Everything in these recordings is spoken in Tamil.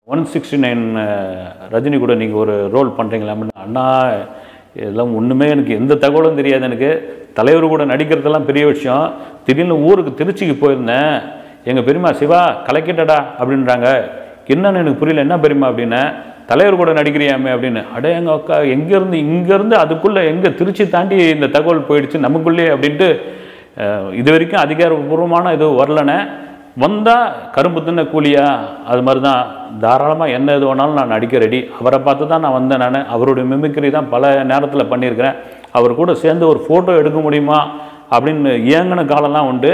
ஒன் சிக்ஸ்டி நைன் ரஜினி கூட நீங்கள் ஒரு ரோல் பண்ணுறீங்களா அப்படின்னு அண்ணா இதெல்லாம் ஒன்றுமே எனக்கு எந்த தகவலும் தெரியாது எனக்கு தலைவர் கூட நடிக்கிறதெல்லாம் பெரிய விஷயம் திடீர்னு ஊருக்கு திருச்சிக்கு போயிருந்தேன் எங்கள் பெரியம்மா சிவா கலக்கிட்டடா அப்படின்றாங்க என்னன்னு எனக்கு புரியல என்ன பெரியம்மா அப்படின்னு தலைவர் கூட நடிக்கிறியாமே அப்படின்னு அடே எங்கள் அக்கா எங்கேருந்து இங்கேருந்து அதுக்குள்ளே எங்கே திருச்சி தாண்டி இந்த தகவல் போயிடுச்சு நமக்குள்ளே அப்படின்ட்டு அஹ், இது வரைக்கும் அதிகாரப்பூர்வமான இது வரலனே வந்தால் கரும்பு தின்ன கூலியா அது மாதிரி தான் தாராளமாக என்ன இது வேணாலும் நான் நடிக்க ரெடி அவரை பார்த்து தான் நான் வந்தேன் நான் அவருடைய மிமிக்ரி தான் பல நேரத்தில் பண்ணியிருக்கிறேன் அவர் கூட சேர்ந்து ஒரு ஃபோட்டோ எடுக்க முடியுமா அப்படின்னு ஏங்கின காலம்லாம் உண்டு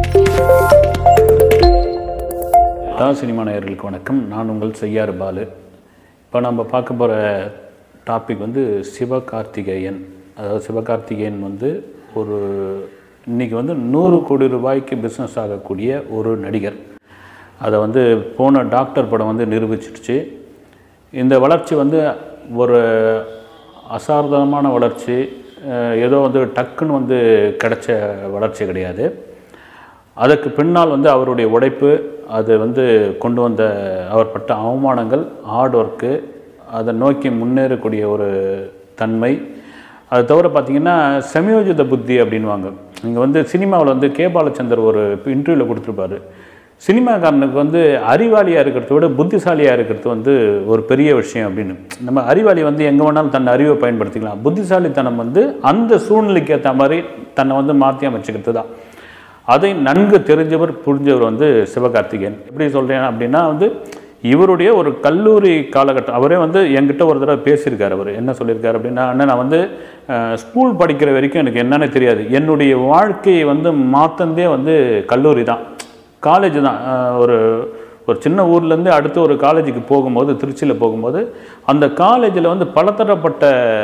தான் சினிமா நேயர்களுக்கு வணக்கம் நான் உங்கள் செய்யாறு பாலு இப்போ நம்ம பார்க்க போகிற டாபிக் வந்து சிவகார்த்திகேயன் அதாவது சிவகார்த்திகேயன் வந்து ஒரு இன்னைக்கு வந்து நூறு கோடி ரூபாய்க்கு பிஸ்னஸ் ஆகக்கூடிய ஒரு நடிகர் அதை வந்து போன டாக்டர் படம் வந்து நிரூபிச்சிடுச்சு இந்த வளர்ச்சி வந்து ஒரு அசாதாரணமான வளர்ச்சி அஹ் ஏதோ வந்து டக்குன்னு வந்து கிடைச்ச வளர்ச்சி கிடையாது அதற்கு பின்னால் வந்து அவருடைய உழைப்பு அது வந்து கொண்டு வந்த அவர் பட்ட அவமானங்கள் ஹார்ட் ஒர்க்கு அதை நோக்கி முன்னேறக்கூடிய ஒரு தன்மை அது தவிர பார்த்தீங்கன்னா சமயோஜித புத்தி அப்படின்வாங்க இங்கே வந்து சினிமாவில் வந்து கே பாலச்சந்தர் ஒரு இன்டர்வியூவில் கொடுத்துருப்பாரு சினிமாக்காரனுக்கு வந்து அறிவாளியாக இருக்கிறத விட புத்திசாலியாக இருக்கிறது வந்து ஒரு பெரிய விஷயம் அப்படின்னு நம்ம அறிவாளி வந்து எங்கே வேணாலும் தன் அறிவை பயன்படுத்திக்கலாம் புத்திசாலித்தனம் வந்து அந்த சூழ்நிலைக்கு ஏற்ற மாதிரி தன்னை வந்து மாற்றி அமைச்சுக்கிறது தான் அதை நன்கு தெரிஞ்சவர் புரிஞ்சவர் வந்து சிவகார்த்திகேயன் எப்படி சொல்கிறேன் அப்படின்னா வந்து இவருடைய ஒரு கல்லூரி காலகட்டம் அவரே வந்து என்கிட்ட ஒரு தடவை பேசியிருக்காரு அவர் என்ன சொல்லியிருக்காரு அப்படின்னா அண்ணன் நான் வந்து அஹ், ஸ்கூல் படிக்கிற வரைக்கும் எனக்கு என்னன்னே தெரியாது என்னுடைய வாழ்க்கையை வந்து மாற்றந்தே வந்து கல்லூரி தான் காலேஜ் தான் அஹ், ஒரு ஒரு சின்ன ஊர்லேருந்து அடுத்த ஒரு காலேஜுக்கு போகும்போது திருச்சியில் போகும்போது அந்த காலேஜில் வந்து பலதரப்பட்ட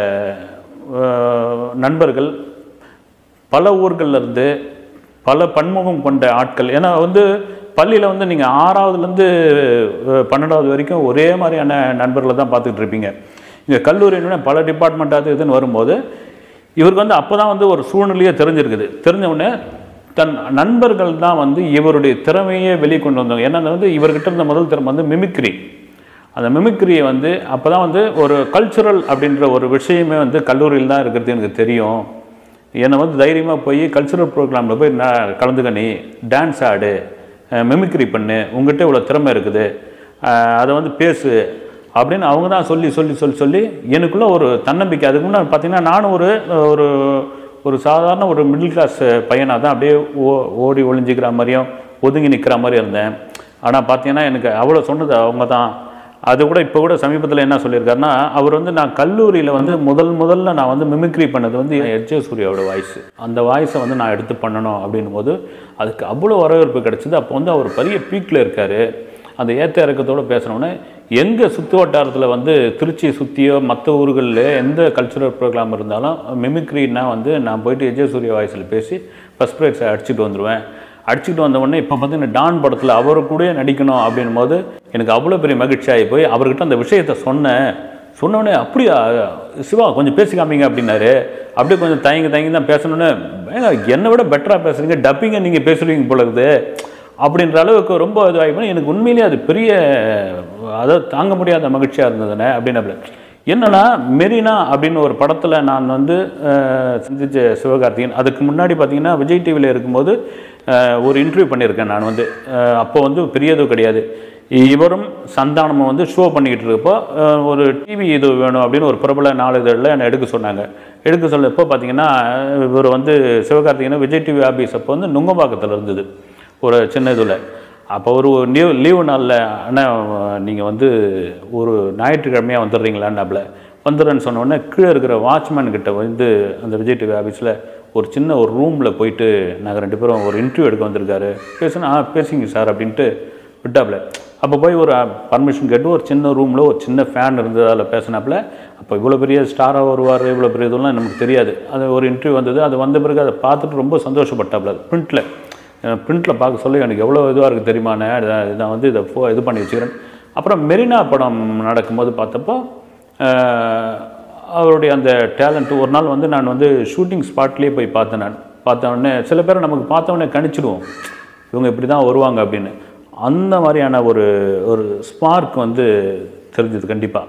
அஹ், நண்பர்கள் பல ஊர்கள்ல இருந்து பல பன்முகம் கொண்ட ஆட்கள் ஏன்னா வந்து பள்ளியில் வந்து நீங்கள் ஆறாவதுலேருந்து பன்னெண்டாவது வரைக்கும் ஒரே மாதிரியான நண்பர்களை தான் பார்த்துக்கிட்டு இருப்பீங்க இங்கே கல்லூரின்னு பல டிபார்ட்மெண்ட் அது இதுன்னு வரும்போது இவருக்கு வந்து அப்போ தான் வந்து ஒரு சூழ்நிலையே தெரிஞ்சிருக்குது தெரிஞ்ச உடனே தன் நண்பர்கள் தான் வந்து இவருடைய திறமையே வெளியே கொண்டு வந்தாங்க ஏன்னா வந்து இவர்கிட்ட இருந்த முதல் திறமை வந்து மிமிக்ரி அந்த மிமிக்ரியை வந்து அப்போ தான் வந்து ஒரு கல்ச்சுரல் அப்படின்ற ஒரு விஷயமே வந்து கல்லூரியில் தான் இருக்கிறது எனக்கு தெரியும் என்னை வந்து தைரியமாக போய் கல்ச்சுரல் ப்ரோக்ராமில் போய் நான் கலந்துக்க நீ டான்ஸ் ஆடு மிமிக்ரி பண்ணு உங்ககிட்ட இவ்வளோ திறமை இருக்குது அஹ் அதை வந்து பேசு அப்படின்னு அவங்க தான் சொல்லி சொல்லி சொல்லி சொல்லி எனக்குள்ள ஒரு தன்னம்பிக்கை அதுக்கு முன்னாடி பார்த்தீங்கன்னா நானும் ஒரு ஒரு ஒரு சாதாரண ஒரு மிடில் கிளாஸ் பையனாக தான் அப்படியே ஓ ஓடி ஒளிஞ்சிக்கிற மாதிரியும் ஒதுங்கி நிற்கிற மாதிரி இருந்தேன் ஆனால் பார்த்தீங்கன்னா எனக்கு அவ்வளோ சொன்னது அவங்க தான் அது கூட இப்போ கூட சமீபத்தில் என்ன சொல்லியிருக்காருன்னா அவர் வந்து நான் கல்லூரியில் வந்து முதல் முதல்ல நான் வந்து மிமிக்ரி பண்ணது வந்து எட்ஜே சூர்யாவோட வாய்ஸ் அந்த வாய்ஸை வந்து நான் எடுத்து பண்ணணும் அப்படின்னும் போது அதுக்கு அவ்வளோ வரவேற்பு கிடைச்சிது அப்போ வந்து அவர் பெரிய பீக்கில் இருக்கார் அந்த ஏற்ற இறக்கத்தோடு பேசுனோன்னே எங்கே சுற்று வட்டாரத்தில் வந்து திருச்சி சுற்றியோ மற்ற ஊர்களில் எந்த கல்ச்சுரல் ப்ரோக்ராம் இருந்தாலும் மிமிக்ரின்னா வந்து நான் போயிட்டு எஜே சூர்யா வாய்ஸில் பேசி ஃபஸ்ட் ப்ரைஸை அடிச்சுட்டு வந்துடுவேன் அடிச்சுட்டு வந்த உடனே இப்போ பார்த்தீங்கன்னா டான் படத்தில் அவர் கூட நடிக்கணும் அப்படின்னும் போது எனக்கு அவ்வளோ பெரிய மகிழ்ச்சி ஆகி போய் அவர்கிட்ட அந்த விஷயத்த சொன்னேன் சொன்ன உடனே அப்படியா சிவா கொஞ்சம் பேசி காமிங்க அப்படின்னாரு அப்படியே கொஞ்சம் தயங்கி தயங்கி தான் பேசணுன்னு ஏங்க, என்னை விட பெட்டராக பேசுறீங்க டப்பிங்கை நீங்கள் பேசுறீங்க போல இருக்குது அப்படின்ற அளவுக்கு ரொம்ப இதுவாகி போய் எனக்கு உண்மையிலேயே அது பெரிய அதாவது தாங்க முடியாத மகிழ்ச்சியாக இருந்ததுனே அப்படின்னு என்னன்னா மெரினா அப்படின்னு ஒரு படத்தில் நான் வந்து அஹ், சந்திச்ச சிவகார்த்திகேயன் அதுக்கு முன்னாடி பார்த்தீங்கன்னா விஜய் டிவியில் இருக்கும்போது அஹ், ஒரு இன்டர்வியூ பண்ணியிருக்கேன் நான் வந்து அஹ், அப்போ வந்து பெரியதும் கிடையாது இவரும் சந்தானமும் வந்து ஷோ பண்ணிக்கிட்டு இருக்கப்போ அஹ், ஒரு டிவி இது வேணும் அப்படின்னு ஒரு பிரபல நாளிதழில் என்னை எடுக்க சொன்னாங்க எடுக்க சொல்லப்போ பார்த்தீங்கன்னா இவர் வந்து சிவகார்த்திகேயன் விஜய் டிவி ஆஃபீஸ் அப்போ வந்து நுங்கம்பாக்கத்தில் இருந்தது ஒரு சின்ன இதில் அப்போ ஒரு லீவ் லீவு நாளில் அண்ணா நீங்கள் வந்து ஒரு ஞாயிற்றுக்கிழமையாக வந்துடுறீங்களான்னாப்புல வந்துடுறேன்னு சொன்ன உடனே கீழே இருக்கிற வாட்ச்மேன் கிட்ட வந்து அந்த விஜய் டிவி ஆஃபீஸில் ஒரு சின்ன ஒரு ரூமில் போயிட்டு நாங்கள் ரெண்டு பேரும் ஒரு இன்டர்வியூ எடுக்க வந்திருக்காரு பேசுனா ஆ பேசுங்க சார் அப்படின்ட்டு விட்டாப்புல அப்போ போய் ஒரு பர்மிஷன் கேட்டு ஒரு சின்ன ரூமில் ஒரு சின்ன ஃபேன் இருந்தது அதில் பேசினாப்புல அப்போ இவ்வளோ பெரிய ஸ்டாராக வருவார் இவ்வளோ பெரிய இதெல்லாம் நமக்கு தெரியாது அது ஒரு இன்டர்வியூ வந்தது அது வந்த பிறகு அதை பார்த்துட்டு ரொம்ப சந்தோஷப்பட்டாப்புல பிரிண்ட்டில் பிரிண்ட்டில் பார்க்க சொல்லி எனக்கு எவ்வளோ இதுவாக இருக்குது தெரியுமாண்ணே இதை- நான் வந்து இதை ஃபோ இது பண்ணி வச்சுக்கிறேன் அப்புறம் மெரினா படம் நடக்கும்போது பார்த்தப்போ அஹ், அவருடைய அந்த டேலண்ட் ஒரு நாள் வந்து நான் வந்து ஷூட்டிங் ஸ்பாட்லேயே போய் பார்த்தேன் நான் பார்த்த உடனே சில பேரை நமக்கு பார்த்த உடனே கணிச்சிடுவோம் இவங்க இப்படி தான் வருவாங்க அப்படின்னு அந்த மாதிரியான ஒரு ஒரு ஸ்பார்க் வந்து தெரிஞ்சது கண்டிப்பாக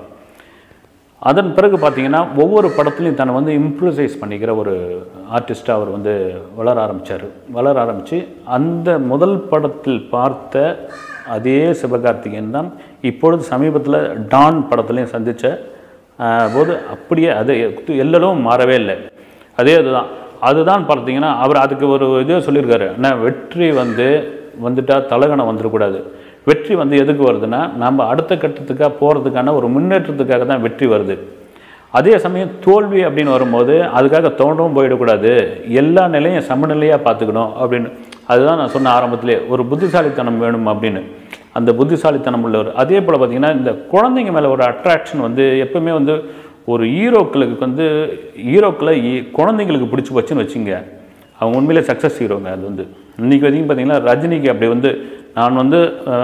அதன் பிறகு பார்த்தீங்கன்னா ஒவ்வொரு படத்துலையும் தன்னை வந்து இம்ப்ரூசைஸ் பண்ணிக்கிற ஒரு ஆர்டிஸ்ட்டாக அவர் வந்து வளர ஆரம்பித்தார் வளர ஆரம்பித்து அந்த முதல் படத்தில் பார்த்த அதே சிவகார்த்திகேயன் தான் இப்பொழுது சமீபத்தில் டான் படத்துலையும் சந்தித்த போது அப்படியே அது எல்லலும் மாறவே இல்லை அதே அதுதான் அதுதான் பார்த்தீங்கன்னா அவர் அதுக்கு ஒரு இதே சொல்லியிருக்காரு என்ன வெற்றி வந்து வந்துட்டா தலகணம் வந்துடக்கூடாது வெற்றி வந்து எதுக்கு வருதுன்னா நம்ம அடுத்த கட்டத்துக்காக போகிறதுக்கான ஒரு முன்னேற்றத்துக்காக தான் வெற்றி வருது அதே சமயம் தோல்வி அப்படின்னு வரும்போது அதுக்காக தோண்டவும் போயிடக்கூடாது எல்லா நிலையும் சமநிலையாக பார்த்துக்கணும் அப்படின்னு அதுதான் நான் சொன்ன ஆரம்பத்திலே ஒரு புத்திசாலித்தனம் வேணும் அப்படின்னு அந்த புத்திசாலித்தனம் உள்ளவர் அதே போல் பார்த்தீங்கன்னா இந்த குழந்தைங்க மேலே ஒரு அட்ராக்ஷன் வந்து எப்பவுமே வந்து ஒரு ஹீரோக்களுக்கு வந்து ஹீரோக்களை இ- குழந்தைங்களுக்கு பிடிச்சி போச்சுன்னு வச்சுங்க அவங்க உண்மையிலே சக்ஸஸ் ஹீரோங்க அது வந்து இன்றைக்கி வரைக்கும் பார்த்தீங்கன்னா ரஜினிக்கு அப்படி வந்து நான் வந்து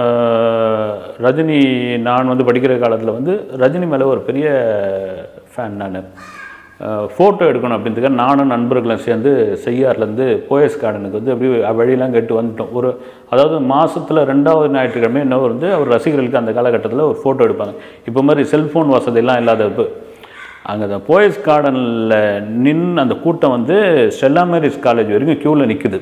ஆஹ், ரஜினி நான் வந்து படிக்கிற காலத்தில் வந்து ரஜினி மேலே ஒரு பெரிய ஃபேன் நான் ஃபோட்டோ எடுக்கணும் அப்படின்றதுக்காக நானும் நண்பர்களும் சேர்ந்து செய்யார்லேருந்து போயஸ் கார்டனுக்கு வந்து அப்படி வழியெல்லாம் கேட்டு வந்துட்டோம் ஒரு அதாவது மாதத்தில் ரெண்டாவது ஞாயிற்றுக்கிழமை என்ன வந்து அவர் ரசிகர்களுக்கு அந்த காலகட்டத்தில் ஒரு ஃபோட்டோ எடுப்பாங்க இப்போ மாதிரி செல்ஃபோன் வசதியெல்லாம் இல்லாத இப்போ அங்கே அந்த போயஸ் கார்டனில் நின்று அந்த கூட்டம் வந்து ஸ்டெல்லா மேரிஸ் காலேஜ் வரைக்கும் க்யூவில் நிற்குது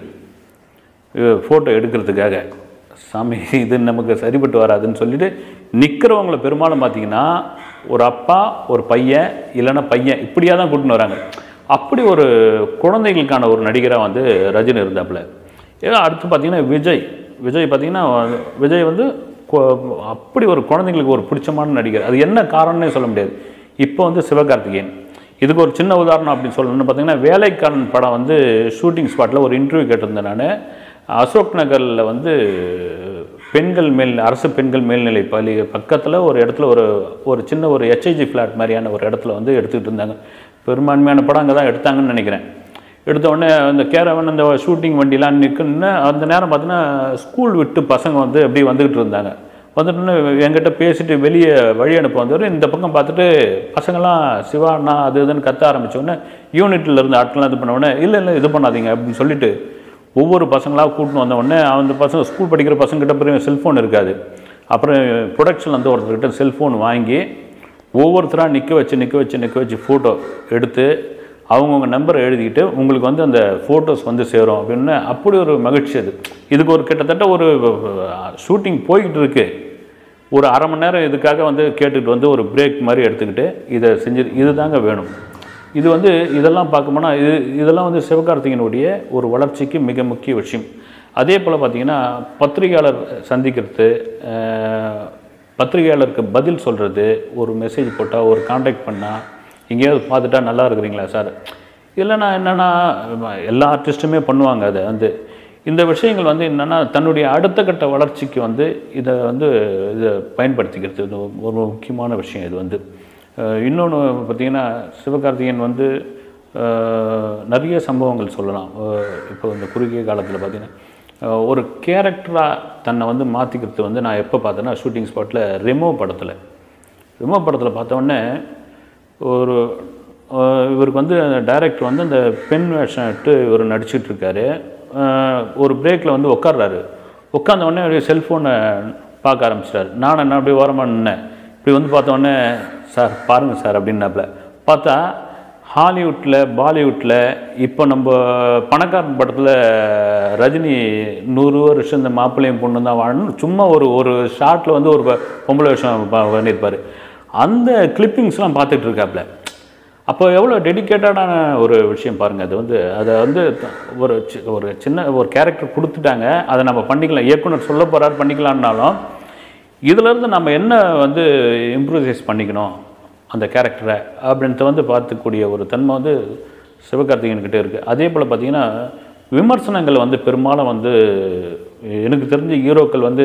ஃபோட்டோ எடுக்கிறதுக்காக சாமி இது நமக்கு சரிப்பட்டு வராதுன்னு சொல்லிட்டு நிற்கிறவங்கள பெரும்பாலும் பார்த்தீங்கன்னா ஒரு அப்பா ஒரு பையன் இல்லைன்னா பையன் இப்படியாக தான் கூட்டின்னு வராங்க அப்படி ஒரு குழந்தைகளுக்கான ஒரு நடிகராக வந்து ரஜினி இருந்தாப்புல ஏதோ அடுத்து பார்த்தீங்கன்னா விஜய் விஜய் பார்த்தீங்கன்னா விஜய் வந்து கொ- அப்படி ஒரு குழந்தைங்களுக்கு ஒரு பிடிச்சமான நடிகர் அது என்ன காரணம்னே சொல்ல முடியாது இப்போ வந்து சிவகார்த்திகேயன் இதுக்கு ஒரு சின்ன உதாரணம் அப்படின்னு சொல்லணும்னு பார்த்தீங்கன்னா வேலைக்காரன் படம் வந்து ஷூட்டிங் ஸ்பாட்டில் ஒரு இன்டர்வியூ கேட்டிருந்தேன் நான் அசோக் நகரில் வந்து பெண்கள் மேல் அரசு பெண்கள் மேல்நிலை பள்ளி பக்கத்தில் ஒரு இடத்துல ஒரு ஒரு சின்ன ஒரு ஹெச்ஐஜி ஃப்ளாட் மாதிரியான ஒரு இடத்துல வந்து எடுத்துக்கிட்டு இருந்தாங்க பெரும்பான்மையான படம் அங்கே தான் எடுத்தாங்கன்னு நினைக்கிறேன் எடுத்த உடனே அந்த கேரவன் அந்த ஷூட்டிங் வண்டிலாம் நிற்குன்னு அந்த நேரம் பார்த்தீங்கன்னா ஸ்கூல் விட்டு பசங்க வந்து அப்படியே வந்துக்கிட்டு இருந்தாங்க வந்துட்டுன்னு என்கிட்ட பேசிட்டு வெளியே வழி அனுப்ப வந்தவர் இந்த பக்கம் பார்த்துட்டு பசங்களாம் சிவா அண்ணா அது இதுன்னு கத்த ஆரம்பிச்ச உடனே யூனிட்ல இருந்து ஆட்கள்லாம் இது பண்ண உடனே இல்லை இல்லை இது பண்ணாதீங்க அப்படின்னு சொல்லிட்டு ஒவ்வொரு பசங்களாக கூட்டின்னு வந்த உடனே அந்த பசங்க ஸ்கூல் படிக்கிற பசங்ககிட்ட பிறகு செல்ஃபோன் இருக்காது அப்புறம் ப்ரொடக்ஷன் வந்து ஒருத்தர்கிட்ட செல்ஃபோன் வாங்கி ஒவ்வொருத்தராக நிற்க வச்சு நிற்க வச்சு நிற்க வச்சு ஃபோட்டோ எடுத்து அவங்கவுங்க நம்பரை எழுதிக்கிட்டு உங்களுக்கு வந்து அந்த ஃபோட்டோஸ் வந்து சேரும் அப்படின்னு அப்படி ஒரு மகிழ்ச்சி அது இதுக்கு ஒரு கிட்டத்தட்ட ஒரு ஷூட்டிங் போய்கிட்டு இருக்கு ஒரு அரை மணி நேரம் இதுக்காக வந்து கேட்டுக்கிட்டு வந்து ஒரு பிரேக் மாதிரி எடுத்துக்கிட்டு இதை செஞ்சு இதுதாங்க வேணும் இது வந்து இதெல்லாம் பார்க்கணும்னா இது இதெல்லாம் வந்து சிவகார்த்திகனுடைய ஒரு வளர்ச்சிக்கு மிக முக்கிய விஷயம் அதே போல் பார்த்தீங்கன்னா பத்திரிகையாளர் சந்திக்கிறது அஹ், பத்திரிகையாளருக்கு பதில் சொல்கிறது ஒரு மெசேஜ் போட்டால் ஒரு காண்டாக்ட் பண்ணால் எங்கேயாவது பார்த்துட்டா நல்லா இருக்கிறீங்களா சார் இல்லைன்னா என்னென்னா எல்லா ஆர்டிஸ்ட்டுமே பண்ணுவாங்க அதை வந்து இந்த விஷயங்கள் வந்து என்னென்னா தன்னுடைய அடுத்த கட்ட வளர்ச்சிக்கு வந்து இதை வந்து இதை பயன்படுத்திக்கிறது இது ஒரு முக்கியமான விஷயம் இது வந்து இன்னொன்று பார்த்தீங்கன்னா சிவகார்த்திகேயன் வந்து அஹ், நிறைய சம்பவங்கள் சொல்லலாம் அஹ், இப்போ இந்த குறுகிய காலத்தில் பார்த்தீங்கன்னா அஹ், ஒரு கேரக்டராக தன்னை வந்து மாற்றிக்கிறது வந்து நான் எப்போ பார்த்தேன்னா ஷூட்டிங் ஸ்பாட்டில் ரெமோ படத்தில் ரெமோ படத்தில் பார்த்த உடனே ஒரு அஹ், இவருக்கு வந்து டைரக்டர் வந்து அந்த பெண் வேஷம் இட்டு இவர் நடிச்சிட்டு இருக்காரு அஹ், ஒரு பிரேக்கில் வந்து உட்கார்றாரு உட்காந்த உடனே அப்படியே செல்ஃபோனை பார்க்க ஆரம்பிச்சிட்டாரு நான் என்ன அப்படியே ஓரமாக நின்னேன் இப்படி வந்து பார்த்த உடனே சார் பாருங்கள் சார் அப்படின்னாப்புல பார்த்தா ஹாலிவுட்டில் பாலிவுட்டில் இப்போ நம்ம பணக்காரன் படத்தில் ரஜினி நூறு வருஷம் இந்த மாப்பிள்ளையும் பொண்ணு தான் வாழணும் சும்மா ஒரு ஒரு ஷார்ட்டில் வந்து ஒரு ப- பொம்பளை வேஷம் ப- பண்ணியிருப்பார் அந்த கிளிப்பிங்ஸ்லாம் பார்த்துட்டு இருக்காப்புல அப்போ எவ்வளோ டெடிக்கேட்டடான ஒரு விஷயம் பாருங்கள் அது வந்து அதை வந்து த- ஒரு சி- ஒரு சின்ன ஒரு கேரக்டர் கொடுத்துட்டாங்க அதை நம்ம பண்ணிக்கலாம் இயக்குனர் சொல்ல போகிறார் பண்ணிக்கலாம்னாலும் இதிலேருந்து நம்ம என்ன வந்து இம்ப்ரூவைஸ் பண்ணிக்கணும் அந்த கேரக்டரை அப்படின்ட்டு வந்து பார்த்துக்கூடிய ஒரு தன்மை வந்து சிவகார்த்திகேயன்கிட்ட இருக்குது அதே போல் பார்த்தீங்கன்னா விமர்சனங்கள் வந்து பெரும்பாலும் வந்து எனக்கு தெரிஞ்ச ஹீரோக்கள் வந்து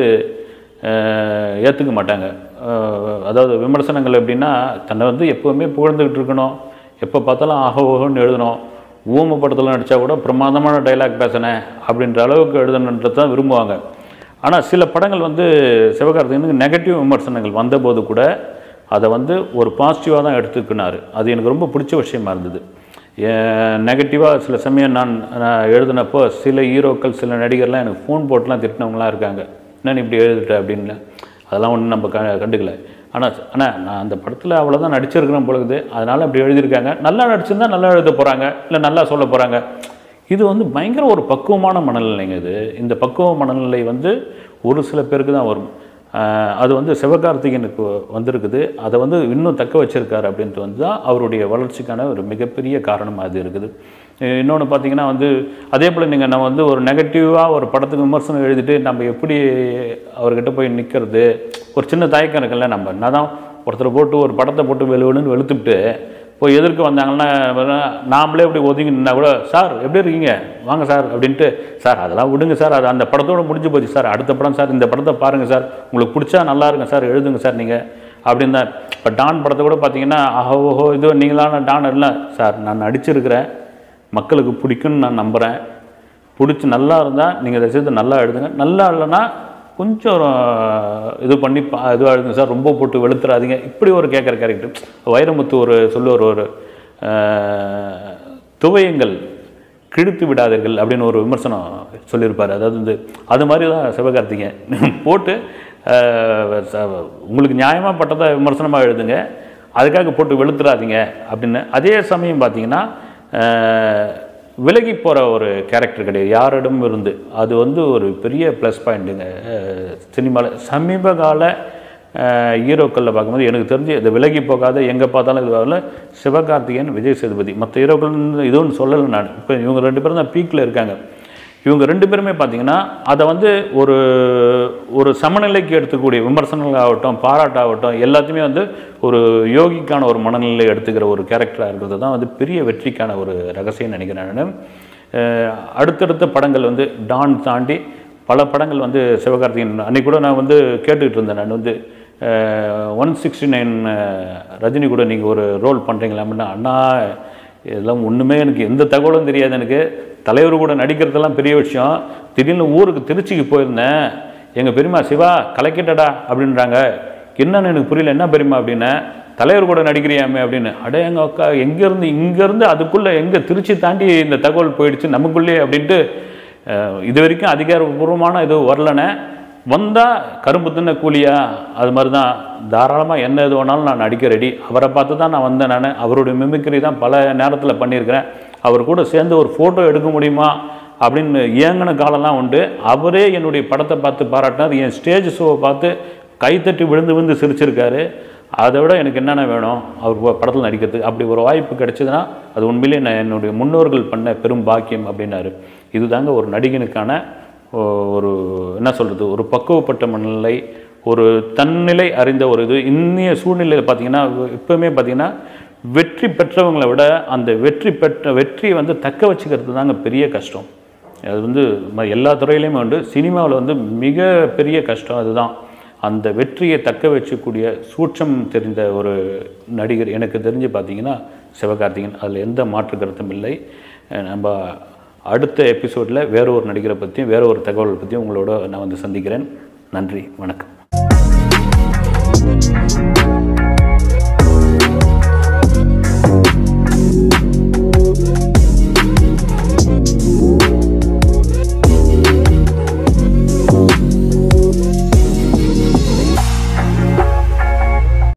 ஏற்றுக்க மாட்டாங்க அஹ், அதாவது விமர்சனங்கள் எப்படின்னா தன்னை வந்து எப்போவுமே புகழ்ந்துக்கிட்டு இருக்கணும் எப்போ பார்த்தாலும் ஆஹோ ஓஹோன்னு எழுதணும் ஊம படத்தில் நடித்தா கூட பிரமாதமான டைலாக் பேசினேன் அப்படின்ற அளவுக்கு எழுதணுன்றது தான் விரும்புவாங்க ஆனால் சில படங்கள் வந்து சிவகார்த்திகேயனுக்கு நெகட்டிவ் விமர்சனங்கள் வந்தபோது கூட அதை வந்து ஒரு பாசிட்டிவாக தான் எடுத்துக்கினார் அது எனக்கு ரொம்ப பிடிச்ச விஷயமா இருந்தது நெகட்டிவாக சில சமயம் நான் நான் எழுதினப்போ சில ஹீரோக்கள் சில நடிகர்லாம் எனக்கு ஃபோன் போட்டுலாம் திட்டினவங்களாம் இருக்காங்க என்ன நீ இப்படி எழுதிட்ட அப்படின்னு அதெல்லாம் ஒன்றும் நம்ம க கண்டுக்கல ஆனால் ஆனால் நான் அந்த படத்தில் அவ்வளோதான் நடிச்சிருக்கிறேன் பொழுது அதனால் அப்படி எழுதியிருக்காங்க நல்லா நடிச்சிருந்தா நல்லா எழுத போகிறாங்க இல்லை நல்லா சொல்ல போகிறாங்க இது வந்து பயங்கர ஒரு பக்குவமான மனநிலைங்க இது இந்த பக்குவ மனநிலை வந்து ஒரு சில பேருக்கு தான் வரும் ஆஹ் அது வந்து சிவகார்த்திகேயனுக்கு வந்திருக்குது அதை வந்து இன்னும் தக்க வச்சிருக்காரு அப்படின்ட்டு வந்து தான் அவருடைய வளர்ச்சிக்கான ஒரு மிகப்பெரிய காரணம் அது இருக்குது இன்னொன்று பார்த்தீங்கன்னா வந்து அதே போல் நீங்கள் நம்ம வந்து ஒரு நெகட்டிவாக ஒரு படத்துக்கு விமர்சனம் எழுதிட்டு நம்ம எப்படி அவர்கிட்ட போய் நிற்கிறது ஒரு சின்ன தயக்கம் இருக்குல்ல நம்ம என்ன தான் ஒருத்தரை போட்டு ஒரு படத்தை போட்டு வெளுவெளுன்னு வெளுத்துட்டு போய் எதிர்க்க வந்தாங்கன்னா நாமளே இப்படி ஒதுங்கி நின்னா கூட சார் எப்படி இருக்கீங்க வாங்க சார் அப்படின்ட்டு சார் அதெல்லாம் விடுங்க சார் அது அந்த படத்தோட முடிஞ்சு போச்சு சார் அடுத்த படம் சார் இந்த படத்தை பாருங்கள் சார் உங்களுக்கு பிடிச்சா நல்லா இருங்க சார் எழுதுங்க சார் நீங்கள் அப்படின்னு தான் இப்போ டான் படத்தை கூட பார்த்தீங்கன்னா ஆஹோ ஓஹோ இது நீங்களான டான் இல்லை சார் நான் நடிச்சிருக்கிறேன் மக்களுக்கு பிடிக்கும்னு நான் நம்புகிறேன் பிடிச்சி நல்லா இருந்தால் நீங்கள் ரசித்து நல்லா எழுதுங்க நல்லா இல்லைன்னா கொஞ்சம் இது பண்ணி பா இதுவாக எழுதுங்க சார் ரொம்ப போட்டு வெளுத்துறாதீங்க இப்படி ஒரு கேட்குற கேரக்டர் வைரமுத்து ஒரு சொல்லுவார் ஒரு அஹ், துவையுங்கள் கிழித்து விடாதீர்கள் அப்படின்னு ஒரு விமர்சனம் சொல்லியிருப்பார் அதாவது வந்து அது மாதிரி தான் சிவகார்த்திகேயன் போட்டு அஹ், ச- உங்களுக்கு நியாயமாக பட்டதை விமர்சனமாக எழுதுங்க அதுக்காக போட்டு வெளுத்துறாதீங்க அப்படின்னு அதே சமயம் பார்த்தீங்கன்னா அஹ், விலகி போகிற ஒரு கேரக்டர் கிடையாது யாரிடம் இருந்து அது வந்து ஒரு பெரிய ப்ளஸ் பாயிண்ட்டுங்க சினிமாவில் சமீப கால ஹீரோக்களில் பார்க்கும்போது எனக்கு தெரிஞ்சு இது விலகி போகாத எங்கே பார்த்தாலும் இது வரல சிவகார்த்திகேயன் விஜய் சேதுபதி மற்ற ஹீரோக்கள் இதுவும் சொல்லலை நான் இப்போ இவங்க ரெண்டு பேரும் தான் பீக்கில் இருக்காங்க இவங்க ரெண்டு பேருமே பார்த்தீங்கன்னா அதை வந்து ஒரு ஒரு சமநிலைக்கு எடுத்துக்கூடிய விமர்சனங்கள் ஆகட்டும் பாராட்டாகட்டும் எல்லாத்தையுமே வந்து ஒரு யோகிக்கான ஒரு மனநிலை எடுத்துக்கிற ஒரு கேரக்டராக இருக்கிறது தான் வந்து பெரிய வெற்றிக்கான ஒரு ரகசியம் நினைக்கிறேன் நான் அஹ் அடுத்தடுத்த படங்கள் வந்து டான் தாண்டி பல படங்கள் வந்து சிவகார்த்திகேயன் அன்னைக்கு கூட நான் வந்து கேட்டுக்கிட்டு இருந்தேன் நான் வந்து ஒன் சிக்ஸ்டி நைன் ரஜினி கூட நீங்கள் ஒரு ரோல் பண்ணுறீங்களா அப்படின்னா அண்ணா இதெல்லாம் ஒன்றுமே எனக்கு எந்த தகவலும் தெரியாது எனக்கு தலைவர் கூட நடிக்கிறதெல்லாம் பெரிய விஷயம் திடீர்னு ஊருக்கு திருச்சிக்கு போயிருந்தேன் எங்கள் பெரியம்மா சிவா கலக்கிட்டடா அப்படின்றாங்க என்னன்னு எனக்கு புரியல என்ன பெரியம்மா அப்படின்னு தலைவர் கூட நடிக்கிறியாமே அப்படின்னு அடே எங்கள் அக்கா எங்கேருந்து இங்கேருந்து அதுக்குள்ளே எங்கே திருச்சி தாண்டி இந்த தகவல் போயிடுச்சு நமக்குள்ளே அப்படின்ட்டு அஹ், இது வரைக்கும் அதிகாரப்பூர்வமான இது வரலனே வந்தால் கரும்பு தின்ன கூலியா அது மாதிரி தான் தாராளமாக என்ன இது வேணாலும் நான் நடிக்க ரெடி அவரை பார்த்து தான் நான் வந்தேன் நான் அவருடைய மிமிக்ரி தான் பல நேரத்தில் பண்ணியிருக்கிறேன் அவர் கூட சேர்ந்து ஒரு ஃபோட்டோ எடுக்க முடியுமா அப்படின்னு ஏங்கின காலம்லாம் உண்டு அவரே என்னுடைய படத்தை பார்த்து பாராட்டினார் என் ஸ்டேஜ் ஷோவை பார்த்து கைத்தட்டி விழுந்து விழுந்து சிரிச்சிருக்காரு அதை விட எனக்கு என்னென்ன வேணும் அவர் ப- படத்தில் நடிக்கிறதுக்கு அப்படி ஒரு வாய்ப்பு கிடைச்சதுன்னா அது உண்மையிலேயே நான் என்னுடைய முன்னோர்கள் பண்ண பெரும் பாக்கியம் அப்படின்னாரு இதுதாங்க ஒரு நடிகனுக்கான ஒ- ஒரு என்ன சொல்கிறது ஒரு பக்குவப்பட்ட மனநிலை ஒரு தன்னிலை அறிந்த ஒரு இது இன்னைய சூழ்நிலையில் பார்த்தீங்கன்னா எப்பவுமே பார்த்தீங்கன்னா வெற்றி பெற்றவங்களை விட அந்த வெற்றி பெற்ற வெற்றியை வந்து தக்க வச்சுக்கிறது தாங்க பெரிய கஷ்டம் அது வந்து ம- எல்லா துறையிலையுமே உண்டு சினிமாவில் வந்து மிக பெரிய கஷ்டம் அதுதான் அந்த வெற்றியை தக்க வச்சக்கூடிய சூட்சம் தெரிந்த ஒரு நடிகர் எனக்கு தெரிஞ்சு பார்த்தீங்கன்னா சிவகார்த்திகேயன் அதில் எந்த மாற்று கருத்தும் இல்லை அஹ் நம்ம அடுத்த எபிசோடில் வேற ஒரு நடிகரை பற்றியும் வேற ஒரு தகவல் பற்றியும் உங்களோட நான் வந்து சந்திக்கிறேன் நன்றி வணக்கம்